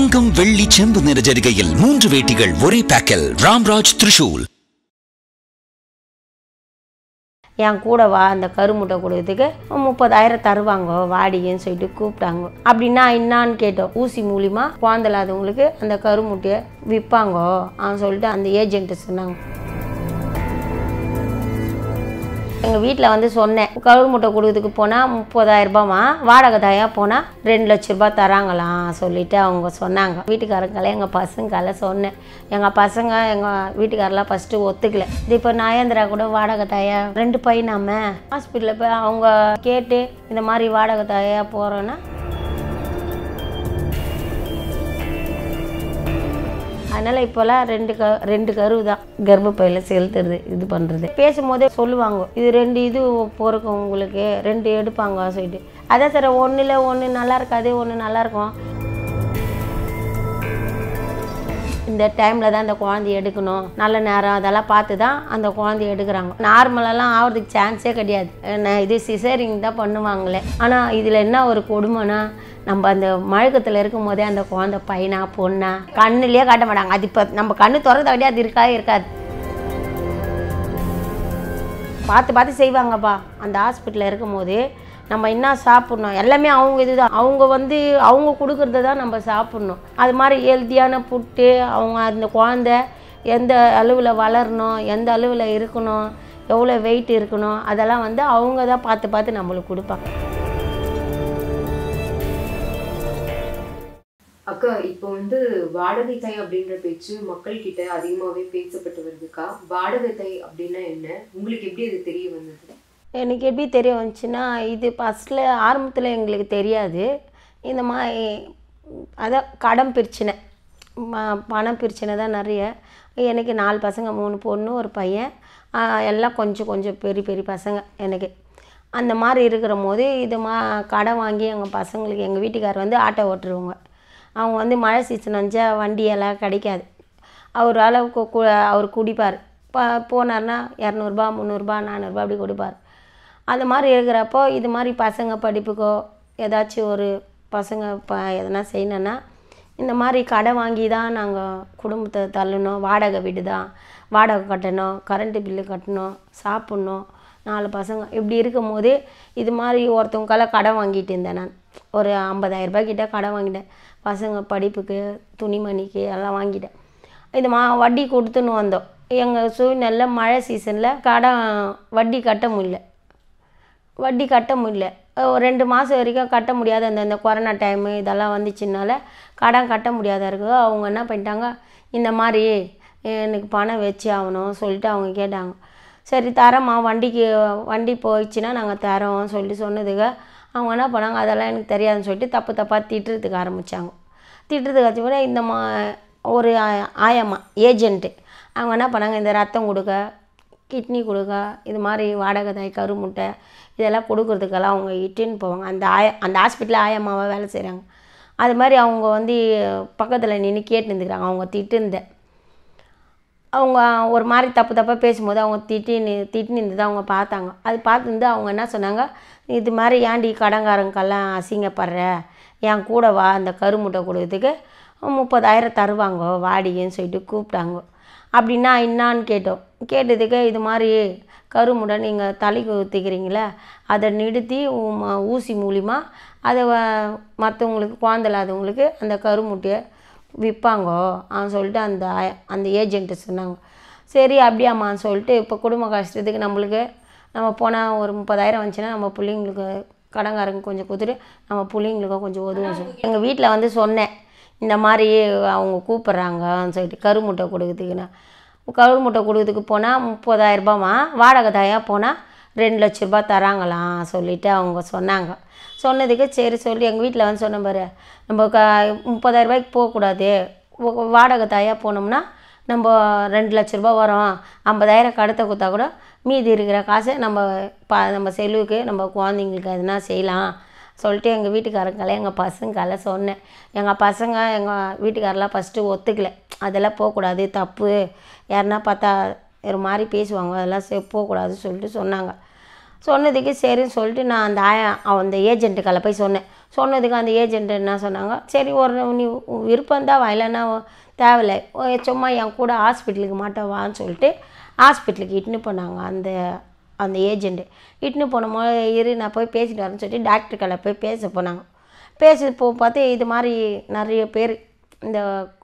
தங்கம் வெள்ளி செம்பு நிற ஜரிகையில் மூன்று வேட்டிகள் ஒரே பேக்கில் ராம்ராஜ் த்ரிஷூல் என் கூட வா அந்த கருமுட்டை கொடுக்கறதுக்கு முப்பதாயிரம் தருவாங்க வாடின்னு சொல்லிட்டு கூப்பிட்டாங்க அப்படின்னா என்னான்னு கேட்டோம் ஊசி மூலிமா குழந்தலாதவங்களுக்கு அந்த கருமுட்டையை விற்பாங்க அவன் சொல்லிட்டு அந்த ஏஜென்ட்டு சொன்னாங்க எங்கள் வீட்டில் வந்து சொன்னேன் கருவு முட்டை கொடுக்கறதுக்கு போனால் முப்பதாயிரம் ரூபாமா வாடகை தாயாக போனால் ரெண்டு லட்ச ரூபாய் தராங்களாம் சொல்லிட்டு அவங்க சொன்னாங்க வீட்டுக்காரங்களே எங்கள் பசங்களை சொன்னேன் எங்கள் பசங்க எங்கள் வீட்டுக்காரெலாம் ஃபஸ்ட்டு ஒத்துக்கல இது இப்போ நயந்திரா கூட வாடகை தாயா ரெண்டு பையனாம ஹாஸ்பிட்டலில் போய் அவங்க கேட்டு இந்த மாதிரி வாடகை தாயா போகிறோன்னா அதனால் இப்போல்லாம் ரெண்டு க ரெண்டு கருவு தான் கர்ப்பப்பையில் செலுத்துறது இது பண்ணுறது பேசும்போதே சொல்லுவாங்க இது ரெண்டு இது பிறக்கும் உங்களுக்கு ரெண்டு எடுப்பாங்க சொல்லிட்டு அதான் சார் ஒன்றில் ஒன்று நல்லா இருக்காது ஒன்று நல்லா இருக்கும் இந்த டைமில் தான் அந்த குழந்தைய எடுக்கணும் நல்ல நேரம் அதெல்லாம் பார்த்து தான் அந்த குழந்தைய எடுக்கிறாங்க நார்மலெல்லாம் ஆகிறதுக்கு சான்ஸே கிடையாது நான் இது சிசேரிங் தான் பண்ணுவாங்களே ஆனால் இதில் என்ன ஒரு கொடுமைனா நம்ம அந்த மழக்கத்தில் இருக்கும் போதே அந்த குழந்தை பையனா பொண்ணா கண்ணுலேயே காட்ட மாட்டாங்க அது இப்போ நம்ம கண்ணு திறந்த அப்படியே அது இருக்கா இருக்காது பார்த்து பார்த்து செய்வாங்கப்பா அந்த ஹாஸ்பிட்டலில் இருக்கும்போது நம்ம என்ன சாப்பிட்ணும் எல்லாமே அவங்க இதுதான் அவங்க வந்து அவங்க கொடுக்குறத தான் நம்ம சாப்பிட்ணும் அது மாதிரி ஹெல்த்தியான புட்டு அவங்க அந்த குழந்த எந்த அளவில் வளரணும் எந்த அளவில் இருக்கணும் எவ்வளோ வெயிட் இருக்கணும் அதெல்லாம் வந்து அவங்க தான் பார்த்து பார்த்து நம்மளுக்கு கொடுப்பாங்க அக்கா இப்போ வந்து வாடகை தாய் அப்படின்ற பேச்சு மக்கள் கிட்ட அதிகமாவே பேசப்பட்டு வருதுக்கா வாடகை தாய் அப்படின்னா என்ன உங்களுக்கு எப்படி அது தெரிய வந்தது எனக்கு எப்படி தெரிய வந்துச்சுன்னா இது ஃபஸ்ட்டில் ஆரம்பத்தில் எங்களுக்கு தெரியாது இந்த மாதிரி அதான் கடன் பிரச்சனை ம- பணம் பிரச்சனை தான் நிறைய எனக்கு நாலு பசங்க மூணு பொண்ணு ஒரு பையன் ஆஹ் எல்லாம் கொஞ்சம் கொஞ்சம் பெரிய பெரிய பசங்க எனக்கு அந்த மாதிரி இருக்கிற போது இது மா கடன் வாங்கி எங்கள் பசங்களுக்கு எங்கள் வீட்டுக்கார் வந்து ஆட்டோ ஓட்டுருவாங்க அவங்க வந்து மழை சீசன் வந்துச்சா வண்டியெல்லாம் கிடைக்காது அவர் அளவுக்கு கு அவர் குடிப்பார் ப போனார்னா இரநூறுபா முந்நூறுபா நானூறுபா அப்படி கொடுப்பார் அந்த மாதிரி இருக்கிறப்போ இது மாதிரி பசங்க படிப்புக்கோ ஏதாச்சும் ஒரு பசங்க ப எதனா செய்யணுன்னா இந்த மாதிரி கடை வாங்கி தான் நாங்கள் குடும்பத்தை தள்ளணும் வாடகை வீடு தான் வாடகை கட்டணும் கரண்ட்டு பில்லு கட்டணும் சாப்பிட்ணும் நாலு பசங்க இப்படி இருக்கும் போது இது மாதிரி ஒருத்தவங்களால கடன் வாங்கிட்டு இருந்தேன் நான் ஒரு ஐம்பதாயிரம் ரூபாய் கிட்ட கடன் வாங்கிட்டேன் பசங்க படிப்புக்கு துணிமணிக்கு எல்லாம் வாங்கிட்டேன் இது மா வட்டி கொடுத்துன்னு வந்தோம் எங்கள் சூழ்நிலை மழை சீசனில் கடன் வட்டி கட்ட முடியல வட்டி கட்ட முடியல ஒரு ரெண்டு மாதம் வரைக்கும் கட்ட முடியாத அந்த இந்த கொரோனா டைமு இதெல்லாம் வந்துச்சுனால கடன் கட்ட முடியாத இருக்கு அவங்க என்ன பண்ணிட்டாங்க இந்த மாதிரி எனக்கு பணம் வச்சு ஆகணும் சொல்லிட்டு அவங்க கேட்டாங்க சரி தரேம்மா வண்டிக்கு வண்டி போயிடுச்சுன்னா நாங்கள் தரோம் சொல்லிட்டு சொன்னதுக்கு அவங்க என்ன பண்ணாங்க அதெல்லாம் எனக்கு தெரியாதுன்னு சொல்லிட்டு தப்பு தப்பாக திட்டுறதுக்கு ஆரம்பித்தாங்க திட்டுறதுக்கு ஆச்சு கூட இந்த மா ஒரு ஆ- ஆயம்மா ஏஜென்ட்டு அவங்க என்ன பண்ணாங்க இந்த ரத்தம் கொடுக்க கிட்னி கொடுக்க இது மாதிரி வாடகை தாய் கருமுட்டை இதெல்லாம் கொடுக்கறதுக்கெல்லாம் அவங்க இட்டுன்னு போவாங்க அந்த ஆய அந்த ஹாஸ்பிட்டலில் ஆயம்மாவாக வேலை செய்கிறாங்க அது மாதிரி அவங்க வந்து பக்கத்தில் நின்று கேட்டு இருந்துக்கிறாங்க அவங்க திட்டுந்த அவங்க ஒரு மாதிரி தப்பு தப்பாக பேசும்போது அவங்க திட்டின்னு திட்டின்னு இருந்ததை அவங்க பார்த்தாங்க அது பார்த்துருந்து அவங்க என்ன சொன்னாங்க இது மாதிரி ஏன்டி கடங்காரங்கெல்லாம் அசிங்கப்படுற என் கூட வா அந்த கருமுட்டை கொடுக்கறதுக்கு முப்பதாயிரம் தருவாங்க வாடின்னு சொல்லிட்டு கூப்பிட்டாங்க அப்படின்னா என்னான்னு கேட்டோம் கேட்டதுக்கு இது மாதிரி கருமுட்டை நீங்கள் தலைக்கு ஊற்றிக்கிறீங்களே அதை நிறுத்தி ஊ- ஊசி மூலிமா அதை மற்றவங்களுக்கு குழந்த இல்லாதவங்களுக்கு அந்த கருமுட்டையை விற்பாங்கோ அவன் சொல்லிட்டு அந்த ஆய- அந்த ஏஜென்ட்டு சொன்னாங்க சரி அப்படியாம்மான்னு சொல்லிட்டு இப்போ குடும்ப கஷ்டத்துக்கு நம்மளுக்கு நம்ம போனால் ஒரு முப்பதாயிரம் வந்துச்சுன்னா நம்ம பிள்ளைங்களுக்கு கடங்காரங்க கொஞ்சம் கொடுத்துட்டு நம்ம பிள்ளைங்களுக்கும் கொஞ்சம் உதவும் சொல்லி எங்கள் வீட்டில் வந்து சொன்னேன் இந்த மாதிரி அவங்க கூப்பிட்றாங்கன்னு சொல்லிட்டு கருமுட்டை கொடுக்குறதுக்குன்னு கருமுட்டை கொடுக்கறதுக்கு போனால் முப்பதாயிரம் ரூபாமா வாடகை தாயாக போனால் ரெண்டு லட்ச ரூபாய் தராங்களாம் சொல்லிட்டு அவங்க சொன்னாங்க சொன்னதுக்கு சரி சொல்லி எங்கள் வீட்டில் வந்து சொன்ன பாரு நம்ம க முப்பதாயிரம் ரூபாய்க்கு போகக்கூடாது வ- வாடகை தாயாக போனோம்னா நம்ம ரெண்டு லட்ச ரூபாய் வரும் ஐம்பதாயிரம் கடத்த கொடுத்தா கூட மீதி இருக்கிற காசை நம்ம ப நம்ம செலவுக்கு நம்ம குழந்தைங்களுக்கு எதுனா செய்யலாம் சொல்லிட்டு எங்கள் வீட்டுக்காரங்கள எங்கள் பசங்கால சொன்னேன் எங்கள் பசங்க எங்கள் வீட்டுக்காரெலாம் ஃபஸ்ட்டு ஒத்துக்கல அதெல்லாம் போகக்கூடாது தப்பு யாருன்னா பார்த்தா ஒரு மாதிரி பேசுவாங்க அதெல்லாம் செ போகக்கூடாதுன்னு சொல்லிட்டு சொன்னாங்க சொன்னதுக்கு சரின்னு சொல்லிட்டு நான் அந்த ஆயா அவன் அந்த ஏஜென்ட்டுக்கால போய் சொன்னேன் சொன்னதுக்கு அந்த ஏஜென்ட் என்ன சொன்னாங்க சரி ஒரு நீ விருப்பம் தான் இல்லைன்னா தேவையில்ல ஓ, சும்மா என் கூட ஹாஸ்பிட்டலுக்கு மாட்டோம் வான்னு சொல்லிட்டு ஹாஸ்பிட்டலுக்கு இட்டுன்னு போனாங்க அந்த அந்த ஏஜென்ட்டு இட்டுன்னு போனபோது இரு நான் போய் பேசிட்டு வரேன்னு சொல்லிட்டு டாக்டர் கடை போய் பேச போனாங்க பேசி போ பார்த்து இது மாதிரி நிறைய பேர் இந்த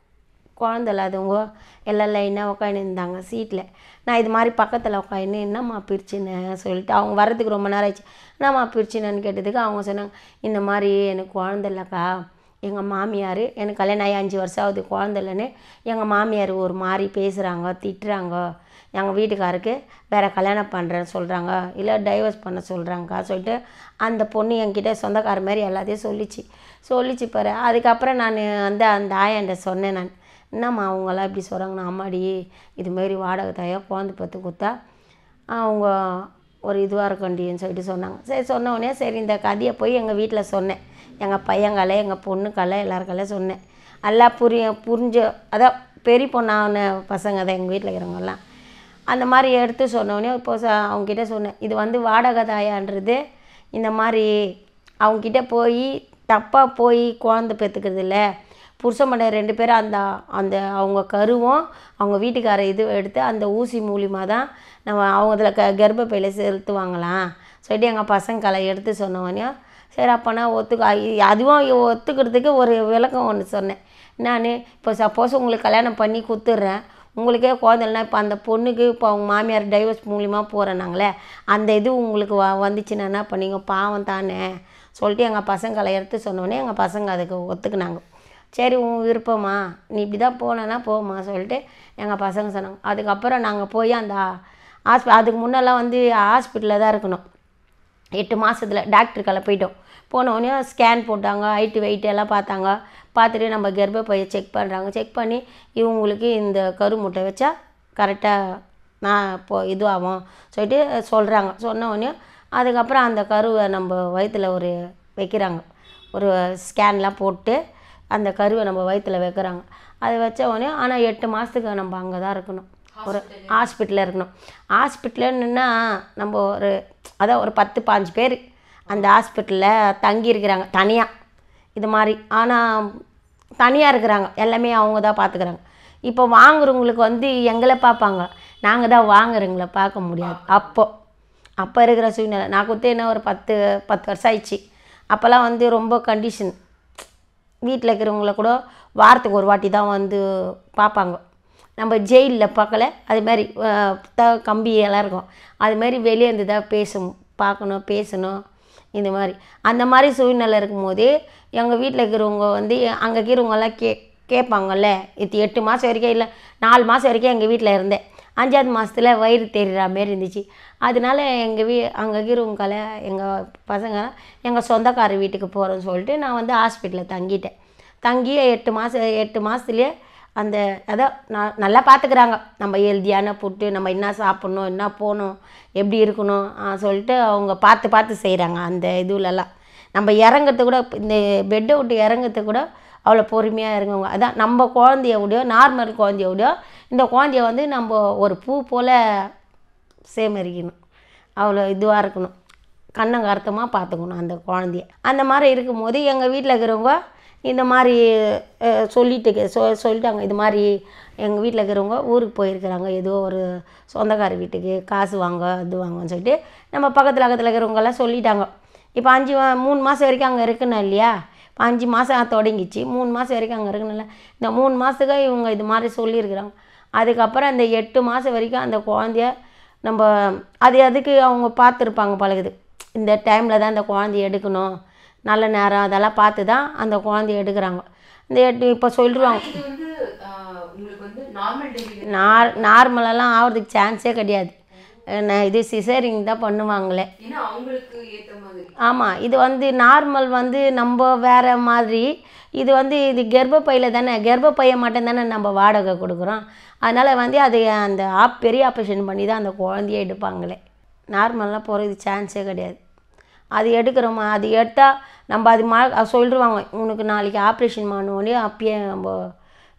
குழந்த இல்லாதவங்க எல்லாம் லைனாக உட்காந்து இருந்தாங்க சீட்டில் நான் இது மாதிரி பக்கத்தில் உட்காந்து என்னம்மா பிரிச்சுன்னு சொல்லிட்டு அவங்க வர்றதுக்கு ரொம்ப நேரம் ஆயிடுச்சு என்னம்மா பிரிச்சுன்னு கேட்டதுக்கு அவங்க சொன்னாங்க இந்த மாதிரி எனக்கு குழந்த இல்லைக்கா எங்கள் மாமியார் எனக்கு கல்யாணம் ஆகி அஞ்சு வருஷம் ஆகுது குழந்த இல்லைன்னு எங்கள் மாமியார் ஒரு மாதிரி பேசுகிறாங்க திட்டுறாங்க எங்கள் வீட்டுக்காருக்கு வேறு கல்யாணம் பண்ணுறேன்னு சொல்கிறாங்க இல்லை டைவர்ஸ் பண்ண சொல்கிறாங்கக்கா சொல்லிட்டு அந்த பொண்ணு என்கிட்ட சொந்தக்கார மாதிரி எல்லாத்தையும் சொல்லிச்சு சொல்லிச்சு பாரு அதுக்கப்புறம் நான் வந்து அந்த ஆயாண்ட சொன்னேன் நான் என்னம்மா அவங்களாம் இப்படி சொல்கிறாங்கண்ணா அம்மாடி இதுமாரி வாடகை தாயா குழந்தை பத்து கொடுத்தா அவங்க ஒரு இதுவாக இருக்கண்டின்னு சொல்லிட்டு சொன்னாங்க சரி சொன்ன உடனே சரி இந்த கதையை போய் எங்கள் வீட்டில் சொன்னேன் எங்கள் பையங்கால எங்கள் பொண்ணுக்கால எல்லாருக்கால சொன்னேன் எல்லாம் புரிய புரிஞ்ச அதான் பெரிய பொண்ணான பசங்க தான் எங்கள் வீட்டில் இருக்கிறவங்கெல்லாம் அந்த மாதிரி எடுத்து சொன்னோடனே இப்போ ச அவங்கக்கிட்ட சொன்னேன் இது வந்து வாடகை தாயான்றது இந்த மாதிரி அவங்கக்கிட்ட போய் தப்பாக போய் குழந்தை பெற்றுக்கிறது இல்லை புருஷன் மண்டை ரெண்டு பேரும் அந்த அந்த அவங்க கருவும் அவங்க வீட்டுக்கார இது எடுத்து அந்த ஊசி மூலியமாக தான் நம்ம அவங்க இதில் க கர்ப்பப்பையில் செலுத்துவாங்களாம் சொல்லிட்டு எங்கள் பசங்க கலை எடுத்து சொன்னவொடனே சரி அப்போனா ஒத்துக்க ஐ- அதுவும் ஒத்துக்கிறதுக்கு ஒரு விளக்கம் ஒன்று சொன்னேன் நான் இப்போ சப்போஸ் உங்களுக்கு கல்யாணம் பண்ணி கொடுத்துட்றேன் உங்களுக்கே குழந்தை இல்லைனா இப்போ அந்த பொண்ணுக்கு இப்போ அவங்க மாமியார் டைவர்ஸ் மூலிமா போகிறேனாங்களே அந்த இது உங்களுக்கு வ வந்துச்சுன்னா என்ன பண்ணீங்க பாவம் தானே சொல்லிட்டு எங்கள் பசங்களை எடுத்து சொன்னோடனே எங்கள் பசங்க அதுக்கு ஒத்துக்குனாங்க சரி உன் விருப்பமா நீ இப்படி தான் போனேன்னா போமா சொல்லிட்டு எங்கள் பசங்க சொன்னாங்க அதுக்கப்புறம் நாங்கள் போய் அந்த ஹாஸ்பி அதுக்கு முன்னெல்லாம் வந்து ஹாஸ்பிட்டலில் தான் இருக்கணும் எட்டு மாதத்தில் டாக்டருக்கால போயிட்டோம் போனோடனே ஸ்கேன் போட்டாங்க ஹைட்டு வெயிட் எல்லாம் பார்த்தாங்க பார்த்துட்டு நம்ம கர்ப்பப்பையை செக் பண்ணுறாங்க செக் பண்ணி இவங்களுக்கு இந்த கருமுட்டை வச்சா கரெக்டாக நான் இப்போ இதுவாகும் சொல்லிட்டு சொல்கிறாங்க சொன்ன உடனே அதுக்கப்புறம் அந்த கருவை நம்ம வயித்துல ஒரு வைக்கிறாங்க ஒரு ஸ்கேன்லாம் போட்டு அந்த கருவை நம்ம வயித்துல வைக்கிறாங்க அதை வச்ச உடனே ஆனால் எட்டு மாதத்துக்கு நம்ம அங்கே தான் இருக்கணும் ஒரு ஹாஸ்பிட்டலில் இருக்கணும் ஹாஸ்பிட்டலுன்னா நம்ம ஒரு அதான் ஒரு பத்து பாஞ்சு பேர் அந்த ஹாஸ்பிட்டலில் தங்கி இருக்கிறாங்க தனியாக இது மாதிரி ஆனால் தனியாக இருக்கிறாங்க எல்லாமே அவங்க தான் பார்த்துக்கிறாங்க இப்போ வாங்குறவங்களுக்கு வந்து எங்களை பார்ப்பாங்க நாங்கள் தான் வாங்குறவங்கள பார்க்க முடியாது அப்போ அப்போ இருக்கிற சூழ்நிலை நான் கொடுத்து என்ன ஒரு பத்து பத்து வருஷம் ஆயிடுச்சு அப்போல்லாம் வந்து ரொம்ப கண்டிஷன் வீட்டில் இருக்கிறவங்கள கூட வாரத்துக்கு ஒரு வாட்டி தான் வந்து பார்ப்பாங்க நம்ம ஜெயிலில் பார்க்கல அது மாதிரி அஹ், த கம்பி எல்லாம் இருக்கும் அது மாதிரி வெளியே இருந்து தான் பேசும் பார்க்கணும் பேசணும் இந்த மாதிரி அந்த மாதிரி சூழ்நிலை இருக்கும்போது எங்கள் வீட்டில் இருக்கிறவங்க வந்து அங்கே இருக்கிறவங்கெல்லாம் கே கேட்பாங்கல்ல இது எட்டு மாதம் வரைக்கும் இல்லை நாலு மாதம் வரைக்கும் எங்கள் வீட்டில் இருந்தேன் அஞ்சாவது மாதத்துல வயிறு தெரிகிற மாரி இருந்துச்சு அதனால எங்கள் வீ அங்கே இருக்கிறவங்கள எங்கள் பசங்க எங்கள் சொந்தக்கார வீட்டுக்கு போகிறோன்னு சொல்லிட்டு நான் வந்து ஹாஸ்பிட்டலில் தங்கிட்டேன் தங்கி எட்டு மாதம் எட்டு மாதத்துலேயே அந்த அதான் ந- நல்லா பார்த்துக்கிறாங்க நம்ம ஹெல்தியான ஃபுட்டு நம்ம என்ன சாப்பிட்ணும் என்ன போகணும் எப்படி இருக்கணும் ஆ, சொல்லிட்டு அவங்க பார்த்து பார்த்து செய்கிறாங்க அந்த இதுலலாம் நம்ம இறங்கிறது கூட இந்த பெட்டை விட்டு இறங்கிறது கூட அவ்வளோ பொறுமையாக இறங்குவாங்க அதான் நம்ம குழந்தைய விடையோ நார்மல் குழந்தைய விடையோ இந்த குழந்தைய வந்து நம்ம ஒரு பூ போல் சேமரிக்கணும் அவ்வளோ இதுவாக இருக்கணும் கண்ணங்கருத்தமாக பார்த்துக்கணும் அந்த குழந்தைய அந்த மாதிரி இருக்கும்போது எங்கள் வீட்டில் இருக்கிறவங்க இந்த மாதிரி அஹ், சொல்லிட்டு சொ சொல்லிட்டாங்க இது மாதிரி எங்கள் வீட்டில் இருக்கிறவங்க ஊருக்கு போயிருக்கிறாங்க ஏதோ ஒரு சொந்தக்கார வீட்டுக்கு காசு வாங்க அது வாங்கன்னு சொல்லிட்டு நம்ம பக்கத்தில் பக்கத்தில் இருக்கிறவங்கெல்லாம் சொல்லிட்டாங்க இப்போ அஞ்சு வா- மூணு மாதம் வரைக்கும் அங்கே இருக்கணும் இல்லையா இப்போ அஞ்சு மாதம் தொடங்கிச்சு மூணு மாதம் வரைக்கும் அங்கே இருக்கணும்ல இந்த மூணு மாதத்துக்கு இவங்க இது மாதிரி சொல்லியிருக்கிறாங்க அதுக்கப்புறம் அந்த எட்டு மாதம் வரைக்கும் அந்த குழந்தைய நம்ம அது அதுக்கு அவங்க பார்த்துருப்பாங்க பழகுது இந்த டைமில் தான் இந்த குழந்தைய எடுக்கணும் நல்ல நேரம் அதெல்லாம் பார்த்து தான் அந்த குழந்தைய எடுக்கிறாங்க இந்த எட்டு இப்போ சொல்லிடுவாங்க இது வந்து ஆஹ், உங்களுக்கு வந்து நார்மல் டெலிவரி நார் நார்மலெல்லாம் ஆகிறதுக்கு சான்ஸே கிடையாது அஹ் நான் இது சிசேரிங் தான் பண்ணுவாங்களே ஏன்னா அவங்களுக்கு ஏத்த மாதிரி ஆமாம் இது வந்து நார்மல் வந்து நம்ம வேற மாதிரி இது வந்து இது கர்ப்பப்பையில் தானே கர்ப்பப்பையை மட்டும் தானே நம்ம வாடகை கொடுக்குறோம் அதனால் வந்து அது அந்த ஆப் பெரிய ஆப்ரேஷன் பண்ணி தான் அந்த குழந்தைய எடுப்பாங்களே நார்மலாக போகிறது சான்ஸே கிடையாது அது எடுக்கிறோமா அது எடுத்தால் நம்ம அது மா அது சொல்லிடுவாங்க உனக்கு நாளைக்கு ஆப்ரேஷன் பண்ணுவோடனே அப்பயே நம்ம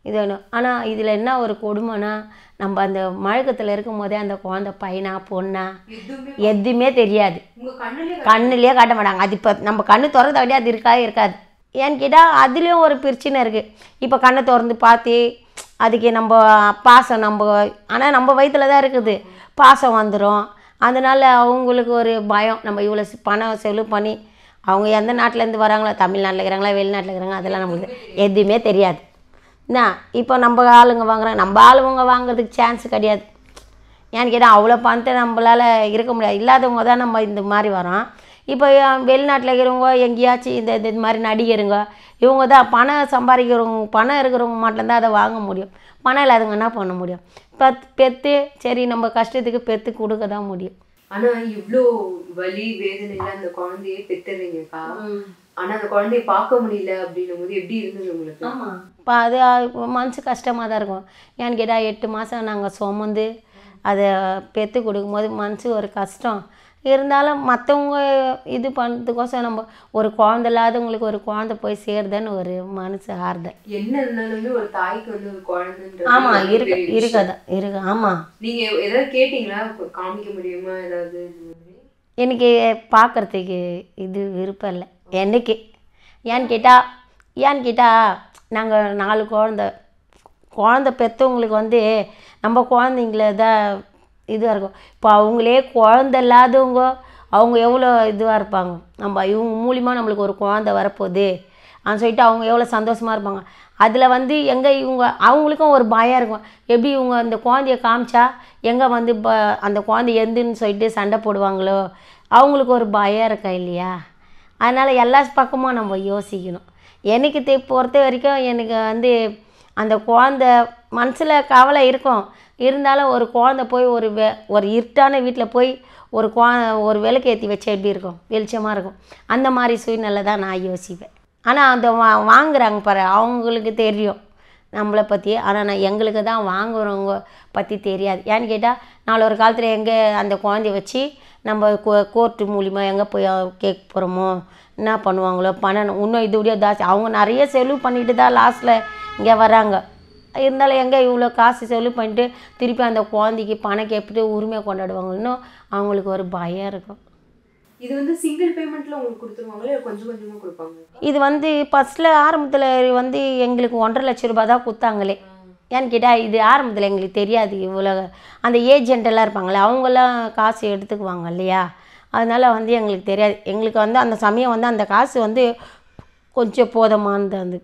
இது ஒன்று ஆனால் இதில் என்ன ஒரு கொடுமைனா நம்ம அந்த மழக்கத்தில் இருக்கும் போதே அந்த குழந்தை பையனா பொண்ணா எதுவுமே எதுவுமே தெரியாது உங்க கண்ணுல கண்ணுலேயே காட்ட மாட்டாங்க அது இப்போ நம்ம கண்ணு திறந்த அப்படியே அது இருக்கா இருக்காது ஏன்னு கேட்டால் அதுலேயும் ஒரு பிரச்சனை இருக்குது இப்போ கண்ணை திறந்து பார்த்து அதுக்கு நம்ம பாசம் நம்ம ஆனால் நம்ம வயித்துல தான் இருக்குது பாசம் வந்துடும் அதனால் அவங்களுக்கு ஒரு பயம் நம்ம இவ்வளோ சி- பணம் செலவு பண்ணி அவங்க எந்த நாட்டிலேருந்து வராங்களோ தமிழ்நாட்டில் இருக்கிறாங்களா வெளிநாட்டில் இருக்கிறாங்க அதெல்லாம் நமக்கு எதுவுமே தெரியாது என்ன இப்போ நம்ம ஆளுங்க வாங்குறாங்க நம்ம ஆளுங்க வாங்குறதுக்கு சான்ஸ் கிடையாது ஏன்னு கேட்டால் அவ்வளோ பணத்தை நம்மளால் இருக்க முடியாது இல்லாதவங்க தான் நம்ம இந்த மாதிரி வரோம் இப்போ வெளிநாட்டில் இருக்கிறவங்க எங்கேயாச்சும் இந்த இந்த மாதிரி நடிகருங்க இவங்க தான் பணம் சம்பாதிக்கிறவங்க பணம் இருக்கிறவங்க மட்டும்தான் அதை வாங்க முடியும் பணம் இல்லாதவங்க என்ன பண்ண முடியும் பத் பெற்று சரி நம்ம கஷ்டத்துக்கு பெற்று கொடுக்க தான் முடியும் ஆனா இவ்ளோ வலி வேதனையில அந்த குழந்தைய பெத்துறீங்கக்கா ஆனா அந்த குழந்தைய பார்க்க முடியல அப்படின்னும் போது எப்படி இருந்தது உங்களுக்கு இப்போ அது அஹ், மனசு கஷ்டமாக தான் இருக்கும் ஏன்னு கேட்டால் எட்டு மாதம் நாங்கள் சுமந்து அதை பெற்று கொடுக்கும்போது மனசு ஒரு கஷ்டம் இருந்தாலும் மற்றவங்க இது பண்ணுறதுக்கோசம் நம்ம ஒரு குழந்த இல்லாதவங்களுக்கு ஒரு குழந்தை போய் சேருதுன்னு ஒரு மனசு ஆறுதல் என்ன இருந்தாலுமே ஒரு தாய்க்கு வந்து ஒரு குழந்தைன்றது ஆமாம் ரொம்ப இருக்கு பெரிய விஷயம். இருக்கதான் இருக்கு ஆமாம் நீங்க ஏதாவது கேட்டீங்களா காமிக்க முடியுமா ஏதாவது இந்த மாதிரி எனக்கு பார்க்குறதுக்கு இது விருப்பம் இல்லை என்னைக்கு ஏன்னு கேட்டால் ஏன்னு கேட்டால் நாங்கள் நாலு குழந்த குழந்த பெற்றவங்களுக்கு வந்து நம்ம குழந்தைங்கள தான் இதுவாக இருக்கும் இப்போ அவங்களே குழந்த இல்லாதவங்க அவங்க எவ்வளோ இதுவாக இருப்பாங்க நம்ம இவங்க மூலிமா நம்மளுக்கு ஒரு குழந்த வரப்போகுது அப்படின்னு சொல்லிட்டு அவங்க எவ்வளோ சந்தோஷமாக இருப்பாங்க அதில் வந்து எங்கே இவங்க அவங்களுக்கும் ஒரு பயம் இருக்கும் எப்படி இவங்க அந்த குழந்தைய காமிச்சா எங்கே வந்து இப்போ அந்த குழந்தை எந்துன்னு சொல்லிட்டு சண்டை போடுவாங்களோ அவங்களுக்கு ஒரு பயம் இருக்கா இல்லையா அதனால் எல்லா பக்கமும் நம்ம யோசிக்கணும் எனக்கு தெ பொறுத்த வரைக்கும் எனக்கு வந்து அந்த குழந்த மனசில் கவலை இருக்கும் இருந்தாலும் ஒரு குழந்த போய் ஒரு வெ ஒரு இருட்டான வீட்டில் போய் ஒரு குழ ஒரு விளக்கு ஏற்றி வச்சா எப்படி இருக்கும் வெளிச்சமாக இருக்கும் அந்த மாதிரி சூழ்நிலை தான் நான் யோசிப்பேன் ஆனால் அந்த வா வாங்குறாங்க பாரு அவங்களுக்கு தெரியும் நம்மளை பற்றி ஆனால் நான் எங்களுக்கு தான் வாங்குறவங்க பற்றி தெரியாது ஏன்னு கேட்டால் நாளை ஒரு காலத்தில் எங்கே அந்த குழந்தைய வச்சு நம்ம கோ- கோர்ட்டு மூலிமா எங்கே போய் கேட்க போகிறோமோ என்ன பண்ணுவாங்களோ பணம் இன்னும் இது விட ஜாஸ்தி அவங்க நிறைய செலவு பண்ணிட்டு தான் லாஸ்ட்டில் இங்கே வராங்க இருந்தாலும் எங்கே இவ்வளோ காசு செலவு பண்ணிட்டு திருப்பி அந்த குழந்தைக்கு பணம் கேட்டுட்டு உரிமை கொண்டாடுவாங்க இன்னும் அவங்களுக்கு ஒரு பயம் இருக்கும் இது வந்து சிங்கிள் பேமெண்ட்ல உங்களுக்கு கொடுத்துருவாங்களா இல்ல கொஞ்சம் கொஞ்சமா கொடுப்பாங்க இது வந்து ஃபஸ்ட்டில் ஆரம்பத்தில் வந்து எங்களுக்கு ஒன்றரை லட்ச ரூபாய் தான் கொடுத்தாங்களே ஏன்னு கேட்டால் இது ஆரம்பத்தில் எங்களுக்கு தெரியாது இவ்வளோ அந்த ஏஜென்ட் எல்லாம் இருப்பாங்களே அவங்கெல்லாம் காசு எடுத்துக்குவாங்க இல்லையா அதனால் வந்து எங்களுக்கு தெரியாது எங்களுக்கு வந்து அந்த சமயம் வந்து அந்த காசு வந்து கொஞ்சம் போதுமானது அந்த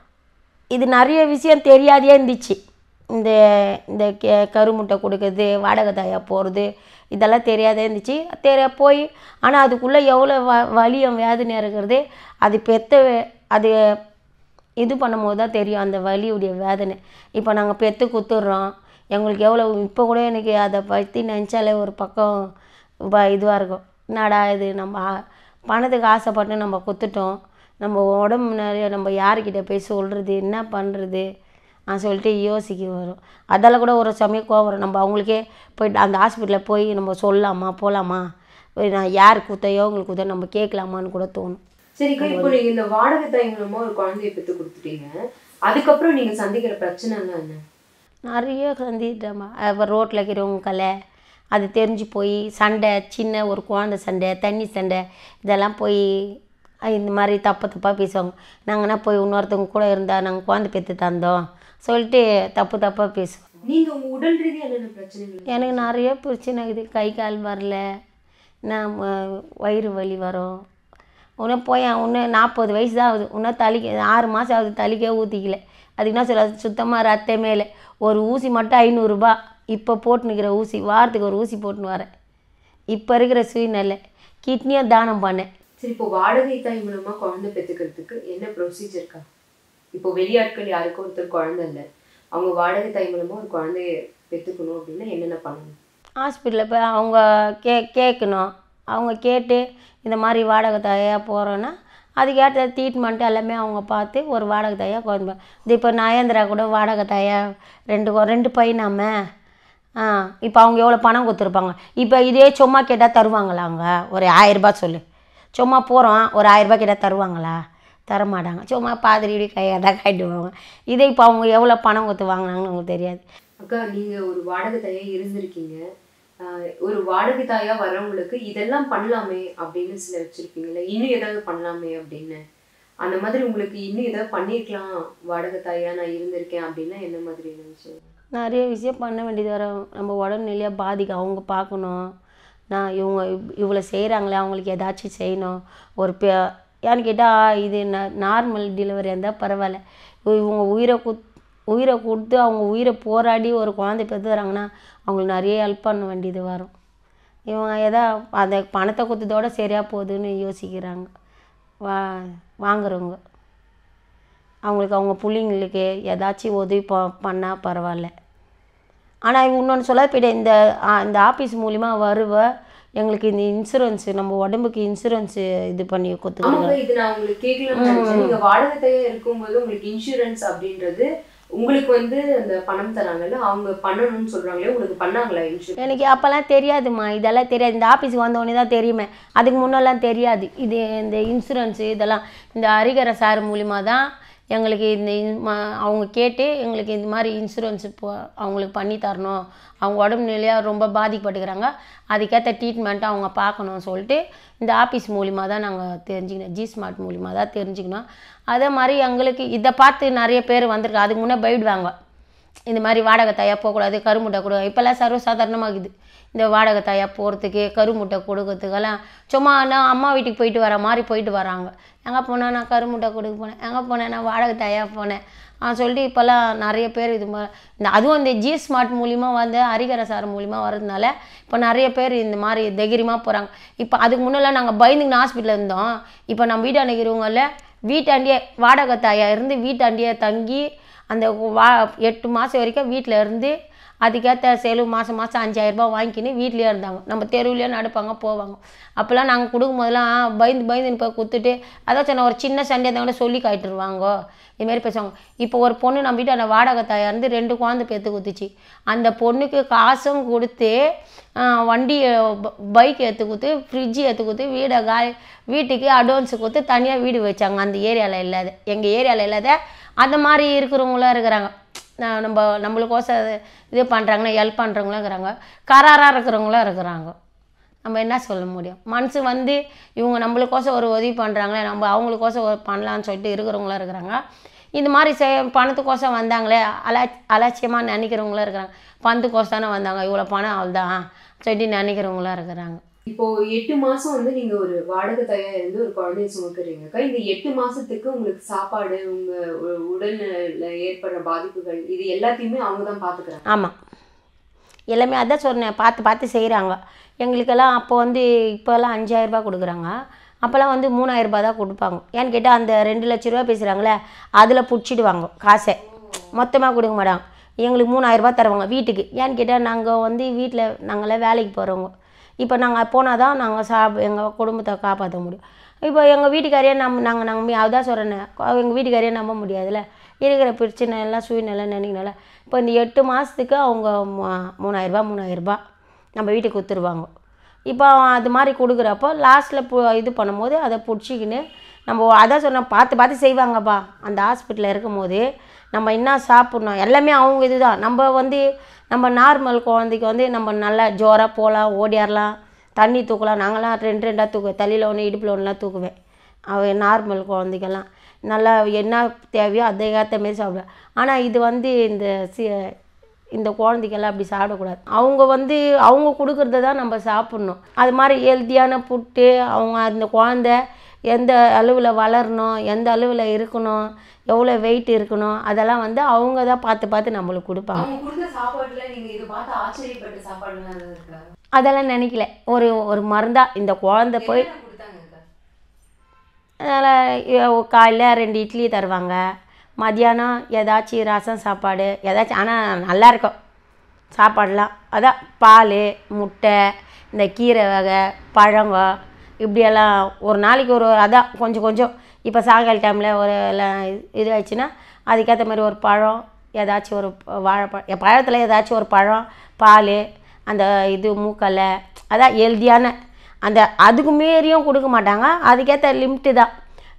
இது நிறைய விஷயம் தெரியாதே இருந்துச்சு இந்த இந்த கே கருமுட்டை கொடுக்கறது வாடகை தாயா போகிறது இதெல்லாம் தெரியாதே இருந்துச்சு தெரிய போய் ஆனால் அதுக்குள்ளே எவ்வளோ வ வலியும் வேதனை இருக்கிறது அது பெத்த வே- அது இது பண்ணும்போது தான் தெரியும் அந்த வலியுடைய வேதனை இப்போ நாங்கள் பெற்று குத்துடுறோம் எங்களுக்கு எவ்வளோ இப்போ கூட எனக்கு அதை பற்றி நினச்சாலே ஒரு பக்கம் இதுவாக இருக்கும் என்னடா இது நம்ம ஆ- பணத்துக்கு ஆசைப்பட்டு நம்ம குத்துட்டோம் நம்ம உடம்பு நிறைய நம்ம யாருக்கிட்ட போய் சொல்கிறது என்ன பண்ணுறது நான் சொல்லிட்டு யோசிக்க வரும் அதால் கூட ஒரு சமயம் கோவம் வரும் நம்ம அவங்களுக்கே போய் அந்த ஹாஸ்பிட்டலில் போய் நம்ம சொல்லலாமா போகலாமா நான் யார் குத்தையோ உங்களுக்கு குத்த நம்ம கேட்கலாமான்னு கூட தோணும் சரிக்கா இப்போ நீங்க இந்த வாடகை தாய் மூலமா ஒரு குழந்தைய பெத்து கொடுத்துட்டீங்க அதுக்கப்புறம் நீங்க சந்திக்கிற பிரச்சனைலாம் என்ன நிறைய சந்திட்டேம்மா இப்போ ரோட்டில் இருக்கிறவங்க கலை அது தெரிஞ்சு போய் சண்டை சின்ன ஒரு குழந்தை சண்டை தண்ணி சண்டை இதெல்லாம் போய் அஹ் இந்த மாதிரி தப்பு தப்பாக பேசுவாங்க நாங்கன்னா போய் இன்னொருத்தவங்க கூட இருந்தால் நாங்கள் குழந்தை பெற்று தந்தோம் சொல்லிட்டு தப்பு தப்பாக பேசுவோம் நீங்க உங்க உடல் ரீதியா என்னென்ன பிரச்சனைகள் எனக்கு நிறைய பிரச்சனை இருக்குது கை கால் வரல நான் ம- வயிறு வலி வரும் இன்னும் போய் இன்னும் நாற்பது வயசு தான் ஆகுது இன்னும் தலிக்க ஆறு மாதம் ஆகுது தலிக்கே ஊற்றிக்கல அதுக்கு என்ன சொல்ல சுத்தமாக ரத்தமே இல்லை ஒரு ஊசி மட்டும் ஐநூறுரூபா இப்போ போட்டுனுக்கிற ஊசி வாரத்துக்கு ஒரு ஊசி போட்டுன்னு வரேன் இப்போ இருக்கிற சூழ்நிலை கிட்னியும் தானம் பண்ணேன் சரி இப்போ வாடகை தாய் மூலமா குழந்தை பெத்துக்கிறதுக்கு என்ன ப்ரொசீஜர்க்கா இப்போ வெளியாட்கள் யாருக்கும் ஒருத்தர் குழந்தை இல்லை அவங்க வாடகை தாய் மூலமா ஒரு குழந்தைய பெத்துக்கணும் அப்படின்னா என்னென்ன பண்ணணும் ஹாஸ்பிட்டலில் போய் அவங்க கே கேட்கணும் அவங்க கேட்டு இந்த மாதிரி வாடகை தாயாக போகிறோன்னா அதுக்கேற்ற ட்ரீட்மெண்ட் எல்லாமே அவங்க பார்த்து ஒரு வாடகை தாயாக குழந்தை இது இப்போ நயந்திரா கூட வாடகை தாயா ரெண்டு கொ- ரெண்டு பையனாம ஆ இப்போ அவங்க எவ்வளோ பணம் கொடுத்துருப்பாங்க இப்போ இதே சும்மா கேட்டால் தருவாங்களா அவங்க ஒரு ஆயிரரூபா சொல்லு சும்மா போகிறோம் ஒரு ஆயிரரூபா கேட்டால் தருவாங்களா தரமாட்டாங்க சும்மா பாதிரி இப்படி கையை தான் காட்டுவாங்க இதே இப்போ அவங்க எவ்வளோ பணம் கொடுத்து வாங்கினாங்கன்னு அவங்களுக்கு தெரியாது அக்கா நீங்க ஒரு வாடகை தாயா இருந்திருக்கீங்க ஆஹ் ஒரு வாடகை தாயா வரவங்களுக்கு இதெல்லாம் பண்ணலாமே அப்படின்னு சில வச்சிருப்பீங்கல்ல இன்னும் ஏதாவது பண்ணலாமே அப்படின்னு அந்த மாதிரி உங்களுக்கு இன்னும் ஏதாவது பண்ணிருக்கலாம் வாடகை தாயா நான் இருந்திருக்கேன் அப்படின்னா என்ன மாதிரி விஷயம் நிறைய விஷயம் பண்ண வேண்டியது வரும் நம்ம உடல்நிலையாக பாதிக்கும் அவங்க பார்க்கணும் நான் இவங்க இவ்- இவ்வளோ செய்கிறாங்களே அவங்களுக்கு ஏதாச்சும் செய்யணும் ஒரு பே ஏன்னு கேட்டால் இது நார்மல் டெலிவரியாக இருந்தால் பரவாயில்ல இவ- இவங்க உயிரை குத் உயிரை கொடுத்து அவங்க உயிரை போராடி ஒரு குழந்தை பெற்றுறாங்கன்னா அவங்களுக்கு நிறைய ஹெல்ப் பண்ண வேண்டியது வரும் இவங்க எதா அந்த பணத்தை கொடுத்ததோட சரியாக போகுதுன்னு யோசிக்கிறாங்க வா வாங்குறவங்க அவங்களுக்கு அவங்க பிள்ளைங்களுக்கு ஏதாச்சும் உதவி ப பண்ணால் பரவாயில்ல ஆனால் இன்னொன்று சொல்ல போயிட்டேன் இந்த ஆ, இந்த ஆஃபீஸ் மூலிமா வருவ எங்களுக்கு இந்த இன்சூரன்ஸு நம்ம உடம்புக்கு இன்சூரன்ஸு இது பண்ணி கொடுத்துருக்காங்க ஆமாக்கா இது நான் உங்களுக்கு கேட்கலாம்னு நினைச்சேன் நீங்க வாடகை தாயா இருக்கும்போது உங்களுக்கு இன்சூரன்ஸ் அப்படின்றது உங்களுக்கு வந்து அந்த பணம் தராங்கல்ல அவங்க பண்ணணும்னு சொல்றாங்களே உங்களுக்கு பண்ணாங்களா இன்சூரன்ஸ் எனக்கு அப்போல்லாம் தெரியாதும்மா இதெல்லாம் தெரியாது இந்த ஆஃபீஸுக்கு வந்தோடனே தான் தெரியுமே அதுக்கு முன்னெல்லாம் தெரியாது இது இந்த இன்சூரன்ஸு இதெல்லாம் இந்த ஹரிகர சார் மூலிமா தான் எங்களுக்கு இந்த இன்- ம- அவங்க கேட்டு எங்களுக்கு இந்த மாதிரி இன்சூரன்ஸ் இப்போ அவங்களுக்கு பண்ணி தரணும் அவங்க உடம்பு நிலையாக ரொம்ப பாதிக்கப்பட்டுக்கிறாங்க அதுக்கேற்ற ட்ரீட்மெண்ட்டை அவங்க பார்க்கணும்னு சொல்லிட்டு இந்த ஆஃபீஸ் மூலிமா தான் நாங்கள் தெரிஞ்சுக்கணும் ஜி ஸ்மார்ட் மூலிமா தான் தெரிஞ்சுக்கணும் அதே மாதிரி எங்களுக்கு இதை பார்த்து நிறைய பேர் வந்திருக்கு அதுக்கு முன்னே போயிடுவாங்க இந்த மாதிரி வாடகை தாயா போகக்கூடாது கருமுட்டை கொடு இப்போல்லாம் சர்வசாதாரணமாகுது இந்த வாடகை தாயா போகிறதுக்கு கருமுட்டை கொடுக்கறதுக்கெல்லாம் சும்மா நான் அம்மா வீட்டுக்கு போயிட்டு வர மாதிரி போயிட்டு வராங்க எங்கே போனேன் நான் கருமுட்டை கொடுக்க போனேன் எங்கே போனேன் நான் வாடகை தாயா போனேன் ஆ சொல்லிட்டு இப்போல்லாம் நிறைய பேர் இது மா இந்த அதுவும் இந்த ஜி ஸ்மார்ட் மூலிமா வந்து ஹரிகர சார் மூலிமா வரதுனால இப்போ நிறைய பேர் இந்த மாதிரி தைரியமாக போகிறாங்க இப்போ அதுக்கு முன்னெல்லாம் நாங்கள் பயந்துக்கின்னு ஹாஸ்பிட்டலில் இருந்தோம் இப்போ நம்ம வீட்டாண்ட இருக்கிறவங்கள வீட்டாண்டியே வாடகை தாயா இருந்து வீட்டாண்டியே தங்கி அந்த வா எட்டு மாதம் வரைக்கும் வீட்டில் இருந்து அதுக்கேற்ற செலவு மாதம் மாதம் அஞ்சாயிரரூபா வாங்கிக்கின்னு வீட்லேயே இருந்தாங்க நம்ம தெருவுலேயே நடப்பாங்க போவாங்க அப்போல்லாம் நாங்கள் கொடுக்கும் போதெல்லாம் பயந்து பயந்துன்னு போய் கொடுத்துட்டு அதான் சொன்ன ஒரு சின்ன சண்டை இருந்தால் கூட சொல்லி காட்டுருவாங்க இதுமாரி பேசுவாங்க இப்போ ஒரு பொண்ணு நம்ம வீட்டு அந்த வாடகை தாயா இருந்து ரெண்டு குழந்தை பெற்று கொடுத்துச்சு அந்த பொண்ணுக்கு காசும் கொடுத்து ஆ, வண்டி பைக் எடுத்து கொடுத்து ஃப்ரிட்ஜு எடுத்து கொடுத்து வீடை காலி வீட்டுக்கு அட்வான்ஸ் கொடுத்து தனியாக வீடு வச்சாங்க அந்த ஏரியாவில் இல்லாத எங்கள் ஏரியாவில் இல்லாத அந்த மாதிரி இருக்கிறவங்களாம் இருக்கிறாங்க நான் நம்ம நம்மளுக்கோசம் இது- இது பண்ணுறாங்கன்னா ஹெல்ப் பண்ணுறவங்களும் இருக்கிறாங்க கராராக இருக்கிறவங்களும் இருக்கிறாங்க நம்ம என்ன சொல்ல முடியும் மனசு வந்து இவங்க நம்மளுக்கோசம் ஒரு உதவி பண்ணுறாங்களே நம்ம அவங்களுக்கோசம் ஒரு பண்ணலான்னு சொல்லிட்டு இருக்கிறவங்களும் இருக்கிறாங்க இந்த மாதிரி செய் பணத்துக்கோசம் வந்தாங்களே அலா அலட்சியமாக நினைக்கிறவங்களும் இருக்கிறாங்க பணத்துக்கோசம் தானே வந்தாங்க இவ்வளோ பணம் அவ்வளோதான் சொல்லிட்டு நினைக்கிறவங்களும் இருக்கிறாங்க இப்போ எட்டு மாசம் வந்து நீங்க ஒரு வாடகை தாயா இருந்து ஒரு குழந்தைய சுமக்குறீங்கக்கா இந்த எட்டு மாசத்துக்கு உங்களுக்கு சாப்பாடு உங்க உ- உடல்நிலையில ஏற்படுற பாதிப்புகள் இது எல்லாத்தையுமே அவங்க தான் பாத்துக்கிறாங்க ஆமாம் எல்லாமே அதான் சொன்னேன் பார்த்து பார்த்து செய்கிறாங்க எங்களுக்கெல்லாம் அப்போ வந்து இப்போல்லாம் அஞ்சாயிரரூபா கொடுக்குறாங்க அப்போல்லாம் வந்து மூணாயிரரூபா தான் கொடுப்பாங்க ஏன்னு கேட்டால் அந்த ரெண்டு லட்ச ரூபா பேசுகிறாங்களே அதில் பிடிச்சிடுவாங்க காசை மொத்தமாக கொடுக்க மாட்டாங்க எங்களுக்கு மூணாயிரரூபா தருவாங்க வீட்டுக்கு ஏன்னு கேட்டால் நாங்கள் வந்து வீட்டில் நாங்களாம் வேலைக்கு போகிறவங்க இப்போ நாங்கள் போனால் தான் நாங்கள் சாப் எங்கள் குடும்பத்தை காப்பாற்ற முடியும் இப்போ எங்கள் வீட்டுக்காரையே நம்ம நாங்கள் நம்பி அதான் சொல்கிறேனே எங்கள் வீட்டுக்காரையே நம்ப முடியாதுல்ல இருக்கிற பிரச்சனை எல்லாம் சூழ்நிலை நினைக்கனால இப்போ இந்த எட்டு மாதத்துக்கு அவங்க மூ- மூணாயிரரூபா மூணாயிரரூபா நம்ம வீட்டுக்கு கொடுத்துருவாங்க இப்போ அது மாதிரி கொடுக்குறப்போ லாஸ்ட்டில் இது பண்ணும்போது அதை பிடிச்சிக்கின்னு நம்ம அதான் சொன்னேன் பார்த்து பார்த்து செய்வாங்கப்பா அந்த ஹாஸ்பிட்டலில் இருக்கும்போது நம்ம என்ன சாப்பிட்ணும் எல்லாமே அவங்க இதுதான் நம்ம வந்து நம்ம நார்மல் குழந்தைக்கு வந்து நம்ம நல்லா ஜோராக போகலாம் ஓடியாரலாம் தண்ணி தூக்கலாம் நாங்களாம் ரெண்டு ரெண்டாக தூக்குவேன் தலையில் ஒன்று இடுப்பில் ஒன்றுலாம் தூக்குவேன் அவ நார்மல் குழந்தைக்கெல்லாம் நல்லா என்ன தேவையோ அதை ஏற்ற மாரி சாப்பிடுவேன் ஆனால் இது வந்து இந்த சி இந்த குழந்தைக்கெல்லாம் அப்படி சாப்பிடக்கூடாது அவங்க வந்து அவங்க கொடுக்குறத தான் நம்ம சாப்பிட்ணும் அது மாதிரி ஹெல்த்தியான புட்டு அவங்க அந்த குழந்தை எந்த அளவில் வளரணும் எந்த அளவில் இருக்கணும் எவ்வளோ வெயிட் இருக்கணும் அதெல்லாம் வந்து அவங்க தான் பார்த்து பார்த்து நம்மளுக்கு கொடுப்பாங்க அவங்க கொடுத்த சாப்பாடுல நீங்க இதை பார்த்து ஆச்சரியப்பட்ட சாப்பாடுலாம் ஏதாவது இருக்கா அதெல்லாம் நினைக்கல ஒரு ஒரு மருந்தா இந்த குழந்தை போய் என்ன கொடுத்தாங்கக்கா அதனால் காலையில் ரெண்டு இட்லி தருவாங்க மதியானம் ஏதாச்சும் ரசம் சாப்பாடு ஏதாச்சும் ஆனால் நல்லா இருக்கும் சாப்பாடெலாம் அதான் பால் முட்டை இந்த கீரை வகை பழங்க இப்படியெல்லாம் ஒரு நாளைக்கு ஒரு அதான் கொஞ்சம் கொஞ்சம் இப்போ சாயங்கால டைமில் ஒரு எல்லாம் இது ஆயிடுச்சுன்னா அதுக்கேற்ற மாதிரி ஒரு பழம் ஏதாச்சும் ஒரு வாழைப்பழம் பழத்தில் ஏதாச்சும் ஒரு பழம் பால் அந்த இது மூக்கல்லை அதான் ஹெல்தியான அந்த அதுக்கு மீறியும் கொடுக்க மாட்டாங்க அதுக்கேற்ற லிமிட்டு தான்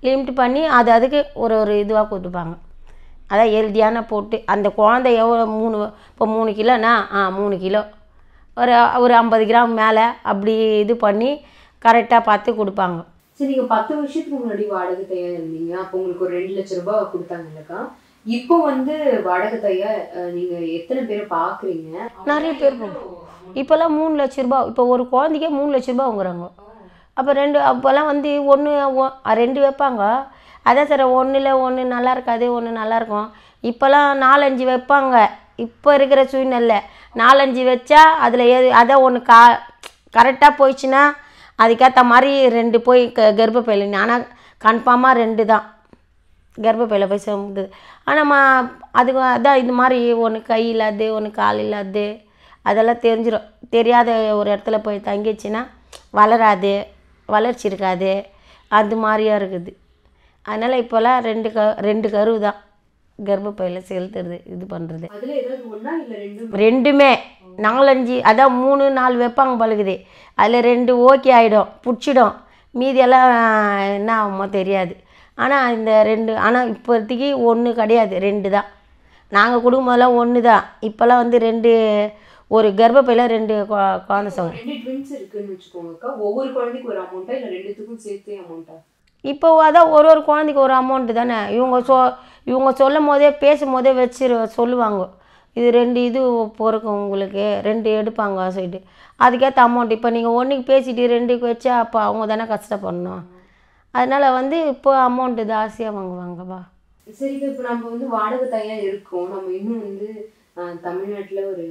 லிமிட் பண்ணி அது அதுக்கு ஒரு ஒரு இதுவாக கொடுப்பாங்க அதான் ஹெல்த்தியான போட்டு அந்த குழந்தை எவ்வளோ மூணு இப்போ மூணு கிலோனா ஆ மூணு கிலோ ஒரு ஒரு ஐம்பது கிராம் மேலே அப்படி இது பண்ணி கரெக்டாக பார்த்து கொடுப்பாங்க சரி நீங்க பத்து வருஷத்துக்கு முன்னாடி வாடகை தையா இருந்தீங்க அப்போ உங்களுக்கு ஒரு ரெண்டு லட்ச ரூபாய் கொடுத்தாங்க இல்லக்கா இப்போ வந்து வாடகை தையா அஹ், நீங்க எத்தனை பேரை பாக்குறீங்க நிறைய பேர் போகும் இப்போல்லாம் மூணு லட்ச ரூபா இப்போ ஒரு குழந்தைக்கே மூணு லட்ச ரூபா வாங்குறாங்க அப்போ ரெண்டு அப்போல்லாம் வந்து ஒன்று ரெண்டு வைப்பாங்க அதான் சார் ஒன்றில் ஒன்று நல்லா இருக்காது ஒன்று நல்லா இருக்கும் இப்போல்லாம் நாலஞ்சு வைப்பாங்க இப்போ இருக்கிற சூழ்நிலை நாலஞ்சு வச்சா அதில் எது அதான் ஒன்று கா கரெக்டாக போயிடுச்சுன்னா அதுக்கேற்ற மாதிரி ரெண்டு போய் க கர்ப்பப்பையில் ஆனால் கன்ஃபார்மாக ரெண்டு தான் கர்ப்பப்பையில் போய் சேர்ந்தது ஆனால் மா அதுக்கு அதான் இது மாதிரி ஒன்று கை இல்லாது ஒன்று கால் இல்லாது அதெல்லாம் தெரிஞ்சிடும் தெரியாத ஒரு இடத்துல போய் தங்கிச்சுன்னா வளராது வளர்ச்சி இருக்காது அது மாதிரியா இருக்குது அதனால் இப்போல்லாம் ரெண்டு க ரெண்டு கரு தான் கர்ப்பப்பையில் செலுத்துறது இது பண்ணுறது அதுல ஏதாவது ஒண்ணா இல்ல ரெண்டும் ரெண்டுமே நாலஞ்சு அதான் மூணு நாலு வைப்பாங்க பழகுது அதில் ரெண்டு ஓகே ஆகிடும் பிடிச்சிடும் மீதியெல்லாம் என்ன ஆகுமோ தெரியாது ஆனால் இந்த ரெண்டு ஆனால் இப்போதைக்கு ஒன்று கிடையாது ரெண்டு தான் நாங்கள் குடும்பம்லாம் ஒன்று தான் இப்போல்லாம் வந்து ரெண்டு ஒரு கர்ப்பப்பையில் ரெண்டு கொ- குழந்தை சொங்க ரெண்டு ட்வின்ஸ் இருக்குன்னு வச்சுக்கோங்கக்கா ஒவ்வொரு குழந்தைக்கு ஒரு அமௌண்ட்டா இல்ல ரெண்டுத்துக்கும் சேர்த்தே அமௌண்ட்டா இப்போ அதான் ஒரு ஒரு குழந்தைக்கு ஒரு அமௌண்ட்டு தானே இவங்க சொ இவங்க சொல்லும் போதே பேசும் போதே வச்சிரு சொல்லுவாங்க இது ரெண்டு இது பொறுக்கும் உங்களுக்கு ரெண்டு எடுப்பாங்க சொல்லிட்டு அதுக்கேற்ற அமௌண்ட் இப்போ நீங்கள் ஒன்றுக்கு பேசிட்டு ரெண்டுக்கு வச்சா அப்போ அவங்க தானே கஷ்டப்படணும் அதனால் வந்து இப்போ அமௌண்ட்டு ஜாஸ்தியாக வாங்குவாங்கப்பா சரிக்கா இப்போ நம்ம வந்து வாடகை தையா இருக்கோம் நம்ம இன்னும் வந்து ஆஹ், தமிழ்நாட்டுல ஒரு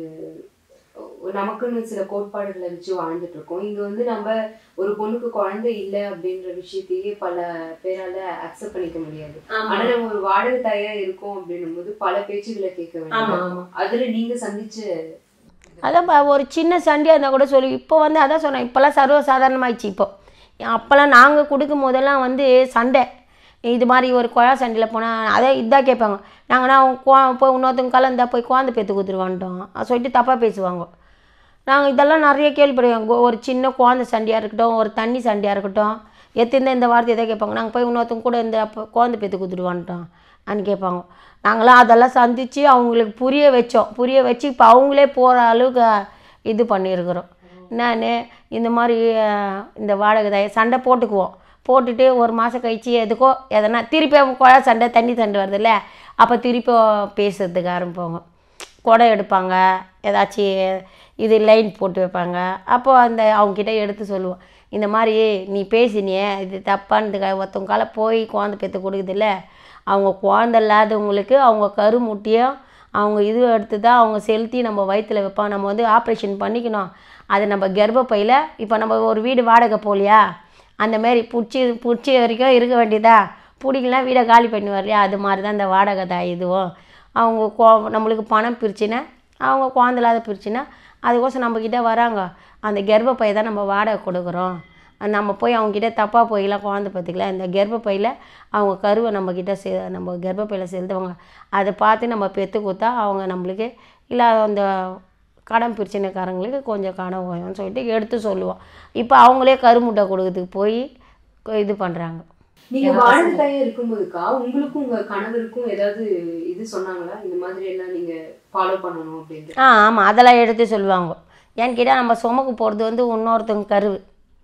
ஒரு நமக்குன்னு சில கோட்பாடுகளை வச்சு வாழ்ந்துட்டு இருக்கோம் இங்க வந்து நம்ம ஒரு பொண்ணுக்கு குழந்தை இல்லை அப்படின்ற விஷயத்தையே பல பேரால அக்செப்ட் பண்ணிக்க முடியாது ஆனா நம்ம ஒரு வாடகை தாயா இருக்கோம் அப்படின்னும் போது பல பேச்சுகளை கேட்க வேண்டாம் அதுல நீங்க சந்திச்ச அதான்ப்பா ஒரு சின்ன சண்டையாக இருந்தால் கூட சொல்லி இப்போ வந்து அதான் சொன்னேன் இப்போல்லாம் சர்வசாதாரணமாயிடுச்சு இப்போ அப்போல்லாம் நாங்கள் கொடுக்கும் போதெல்லாம் வந்து சண்டை இது மாதிரி ஒரு குழா சண்டையில் போனால் அதே இதாக கேட்பாங்க நாங்கள்னா கோ போய் இன்னொருத்தவங்க கலந்தா போய் குழந்தை பேத்து கொடுத்துருவான்ட்டோம் அது சொல்லிட்டு தப்பாக பேசுவாங்க நாங்கள் இதெல்லாம் நிறைய கேள்விப்படுவோம் ஒரு சின்ன குழந்தை சண்டையாக இருக்கட்டும் ஒரு தண்ணி சண்டையாக இருக்கட்டும் எத்திருந்தா இந்த வார்த்தை எதை கேட்பாங்க நாங்கள் போய் இன்னொருத்தவங்க கூட இந்த அப்போ குழந்தை பேத்து கொடுத்துருவான்ட்டோம் அன்னு கேட்பாங்க நாங்களாம் அதெல்லாம் சந்தித்து அவங்களுக்கு புரிய வச்சோம் புரிய வச்சு இப்போ அவங்களே போகிற அளவுக்கு இது பண்ணியிருக்கிறோம் நான் இந்த மாதிரி அஹ், இந்த வாடகை தாய சண்டை போட்டுக்குவோம் போட்டுட்டு ஒரு மாதம் கழிச்சு எதுக்கோ எதனா திருப்பி அவங்க குழா சண்டை தண்ணி சண்டை வருதுல்ல அப்போ திருப்பி பேசுறதுக்கு ஆரம்பிப்பாங்க குடம் எடுப்பாங்க ஏதாச்சும் இது லைன் போட்டு வைப்பாங்க அப்போ அந்த அவங்கக்கிட்ட எடுத்து சொல்லுவோம் இந்த மாதிரி நீ பேசினியே இது தப்பானதுக்காக ஒருத்தவங்க கால போய் குழந்தை பெற்று கொடுக்குதுல்ல அவங்க குழந்தை இல்லாதவங்களுக்கு அவங்க கருமுட்டியும் அவங்க இது எடுத்து தான் அவங்க செலுத்தி நம்ம வயித்துல வைப்பாங்க நம்ம வந்து ஆப்ரேஷன் பண்ணிக்கணும் அது நம்ம கர்ப்பப்பையில் இப்போ நம்ம ஒரு வீடு வாடகை போகலையா அந்த மாதிரி பிடிச்சி பிடிச்சி வரைக்கும் இருக்க வேண்டியதா பிடிக்கலாம் வீடை காலி பண்ணி வரலையா அது மாதிரி தான் இந்த வாடகை தான் இதுவும் அவங்க கோ நம்மளுக்கு பணம் பிரிச்சுன்னா அவங்க குழந்தை இல்லாத பிரிச்சுன்னா அதுக்கோசம் நம்மக்கிட்ட வராங்க அந்த கர்ப்பப்பையை தான் நம்ம வாடகை கொடுக்குறோம் நம்ம போய் அவங்கக்கிட்ட தப்பாக போய்லாம் குழந்தை பார்த்துக்கலாம் இந்த கர்ப்பப்பையில் அவங்க கருவை நம்மக்கிட்ட செ நம்ம கர்ப்பப்பையில் செலுத்துவாங்க அதை பார்த்து நம்ம பெற்று கொடுத்தா அவங்க நம்மளுக்கு இல்லை அந்த கடன் பிரச்சனைக்காரங்களுக்கு கொஞ்சம் கடன் ஓயும்னு சொல்லிட்டு எடுத்து சொல்லுவோம் இப்போ அவங்களே கருமுட்டை கொடுக்கறதுக்கு போய் இது பண்ணுறாங்க நீங்க வாடகை தாயா இருக்கும்போதுக்கா உங்களுக்கும் உங்க கணவருக்கும் ஏதாவது இது சொன்னாங்களா இந்த மாதிரி எல்லாம் நீங்க ஃபாலோ பண்ணணும் அப்படின்ட்டு ஆ ஆமாம் அதெல்லாம் எடுத்து சொல்லுவாங்க ஏன்னு கேட்டால் நம்ம சுமக்கு போகிறது வந்து இன்னொருத்தவங்க கருவு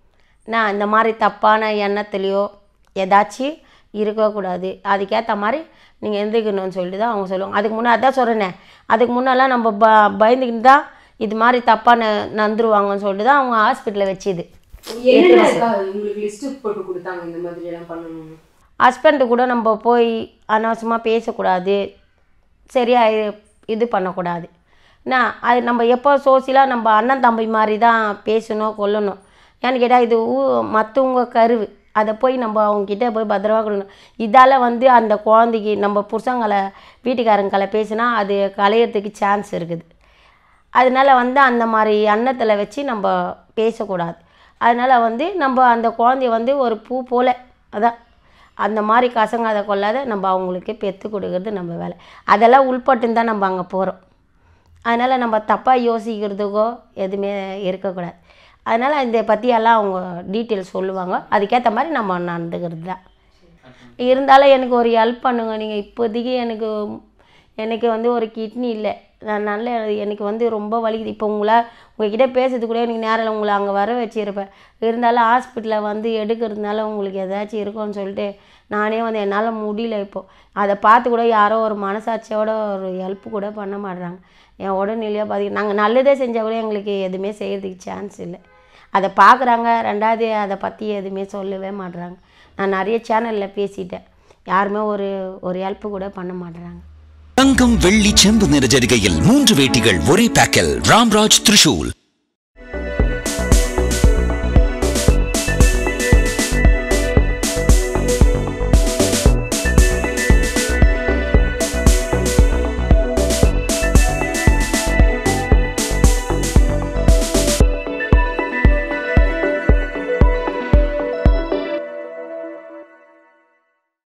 நான் இந்த மாதிரி தப்பான எண்ணத்துலேயோ ஏதாச்சும் இருக்கக்கூடாது அதுக்கேற்ற மாதிரி நீங்கள் எந்திரிக்கணும்னு சொல்லிட்டு தான் அவங்க சொல்லுவாங்க அதுக்கு முன்னே அதான் சொல்கிறேனே அதுக்கு முன்னெல்லாம் நம்ம ப பயந்துக்கிட்டு தான் இது மாதிரி தப்பாக ந நந்துருவாங்கன்னு சொல்லிட்டு தான் அவங்க ஹாஸ்பிட்டலில் வச்சுது என்னக்கா உங்களுக்கு லிஸ்ட் போட்டு கொடுத்தாங்க இந்த மாதிரி எல்லாம் பண்ணணும்னு ஹஸ்பண்டு கூட நம்ம போய் அனாவசியமாக பேசக்கூடாது சரியா இ- இது பண்ணக்கூடாது என்ன அது நம்ம எப்போ சோசியலாக நம்ம அண்ணன் தம்பி மாதிரி தான் பேசணும் கொள்ளணும் ஏன்னு கேட்டால் இது ஊ மற்றவங்க கருவு அதை போய் நம்ம அவங்கக்கிட்ட போய் பத்திரமா கொடுக்கணும் இதால் வந்து அந்த குழந்தைக்கு நம்ம புருஷங்களை வீட்டுக்காரங்களை பேசினா அது கலையறதுக்கு சான்ஸ் இருக்குது அதனால வந்து அந்த மாதிரி எண்ணத்தில் வச்சு நம்ம பேசக்கூடாது அதனால் வந்து நம்ம அந்த குழந்தைய வந்து ஒரு பூ போல் அதான் அந்த மாதிரி கசங்காத கொள்ளாத நம்ம அவங்களுக்கு பெற்று கொடுக்கறது நம்ம வேலை அதெல்லாம் உள்பட்டு தான் நம்ம அங்கே போகிறோம் அதனால் நம்ம தப்பாக யோசிக்கிறதுக்கோ எதுவுமே இருக்கக்கூடாது அதனால் இந்த பற்றியெல்லாம் அவங்க டீட்டெயில் சொல்லுவாங்க அதுக்கேற்ற மாதிரி நம்ம நடந்துக்கிறது தான் இருந்தாலும் எனக்கு ஒரு ஹெல்ப் பண்ணுங்க நீங்கள் இப்போதைக்கு எனக்கு எனக்கு வந்து ஒரு கிட்னி இல்லை நான் நல்ல எனக்கு வந்து ரொம்ப வலிக்குது இப்போ உங்களை உங்ககிட்ட பேசுறது கூட எனக்கு நேரம் இல்லை உங்களை அங்கே வர வச்சிருப்பேன் இருந்தாலும் ஹாஸ்பிட்டலில் வந்து எடுக்கிறதுனால உங்களுக்கு ஏதாச்சும் இருக்கும்னு சொல்லிட்டு நானே வந்து என்னால் முடியல இப்போ அதை பார்த்து கூட யாரோ ஒரு மனசாட்சியோட ஒரு ஹெல்ப் கூட பண்ண மாட்றாங்க என் உடல்நிலையாக பாதி நாங்கள் நல்லதே செஞ்சால் கூட எங்களுக்கு எதுவுமே செய்கிறதுக்கு சான்ஸ் இல்லை அதை பார்க்குறாங்க ரெண்டாவது அதை பற்றி எதுவுமே சொல்லவே மாட்றாங்க நான் நிறைய சேனலில் பேசிட்டேன் யாருமே ஒரு ஒரு ஹெல்ப் கூட பண்ண மாட்றாங்க தங்கம் வெள்ளி செம்பு நிற ஜரிகையில் மூன்று வேட்டிகள் ஒரே பேக்கில் ராம்ராஜ் திரிஷூல்